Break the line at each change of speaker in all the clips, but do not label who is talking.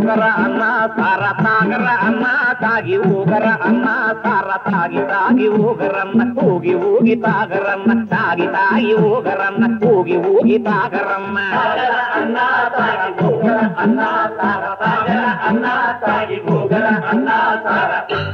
ఊగర అన్న సార తాగర అన్న తాగి ఊగర అన్న సార తాగి తాగి ఊగరన్న ఊగి ఊగి తాగరన్న తాగి తాగి ఊగరన్న ఊగి ఊగి తాగరన్న
అన్న తాగి ఊగర అన్న సార తాగర అన్న తాగి ఊగర అన్న సార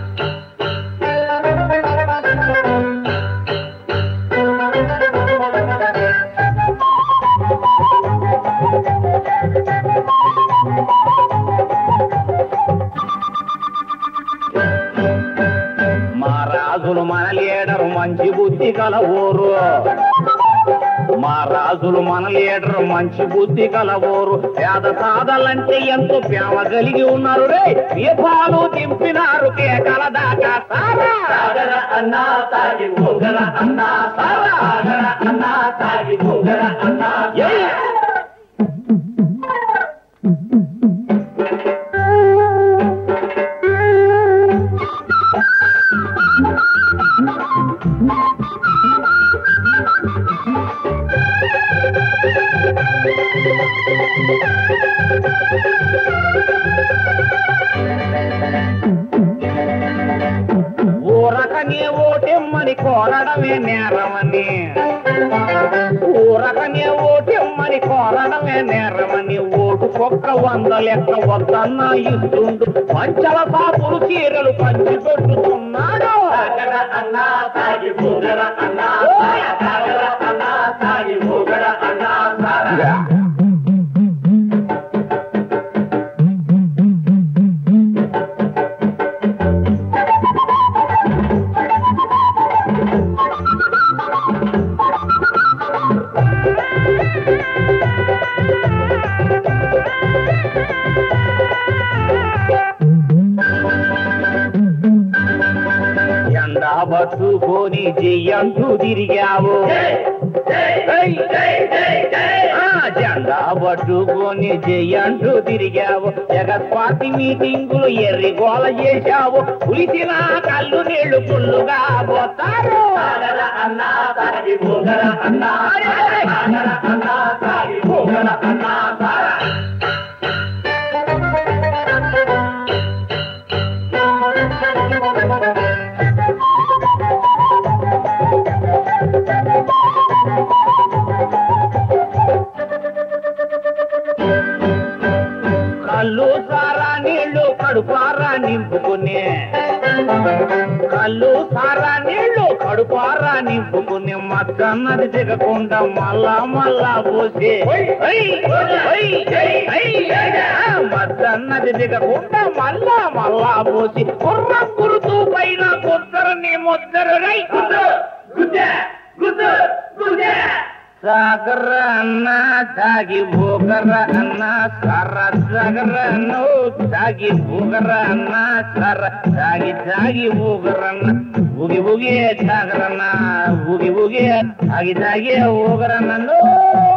మా రాజులు మన లీడరు మంచి బుద్ధి కల ఊరు మా రాజులు మన లీడరు మంచి బుద్ధి కల ఊరు పేద సాదలంటే ఎంతో ప్రేమ కలిగి ఉన్నారు రే దీపాలు దింపినారు కేకల దాకా సారా
సాగర అన్న తాగి ఊగర అన్న సార సాగర అన్న తాగి ఊగర అన్న
ఏయ్! ఊరకనే ఓటెమ్మని కోరడమే నేరమని ఊరకనే ఓటెమ్మని కోరడమే నేరమని ఓటు కుక్క వంద లెక్క వద్దన్న ఇస్తుండు పంచల పాపులు చీరలు పంచి పెట్టుతున్నాడు
సాగర అన్న తాగి ఊగర అన్న సార సాగర అన్న తాగి ఊగర అన్న సార
ఎండా పట్టుకొని చెయ్యంటూ తిరిగావు ఏయ్! ఆ, జెండా పట్టుకొని చెయ్యంటూ తిరిగావు జగత్పాటి మీటింగులు ఎర్రి గోల చేశావు పులిసిన కళ్ళు నీళ్లు పుల్లుగా పోతారు
సాగర అన్న తాగి ఊగర అన్న సాగర అన్న తాగి ఊగర అన్న సార
కళ్ళు సారా నీళ్లు కడుపారా నింపుకునే కళ్ళు సారా నీళ్లు కడుపారా నింపుకునే మద్దన్నది దిగకుండా మళ్ళా మళ్ళా పోసే మద్దన్నది దిగకుండా మళ్ళా మళ్ళా పోసి కుర్ర కురుతూ పైన కుద్దరని ముద్దరు రై
గుద్దే గుద్దు గుద్దే
సాగర అన్న తాగి భూగర అన్న సర సగర నువ్వు తాగి భూగర అన్న సర తాగి తాగి ఊగరన్న ఊగి ఊగి తాగరన్న ఊగి ఊగి తాగి తాగి ఊగరన్న నువ్వు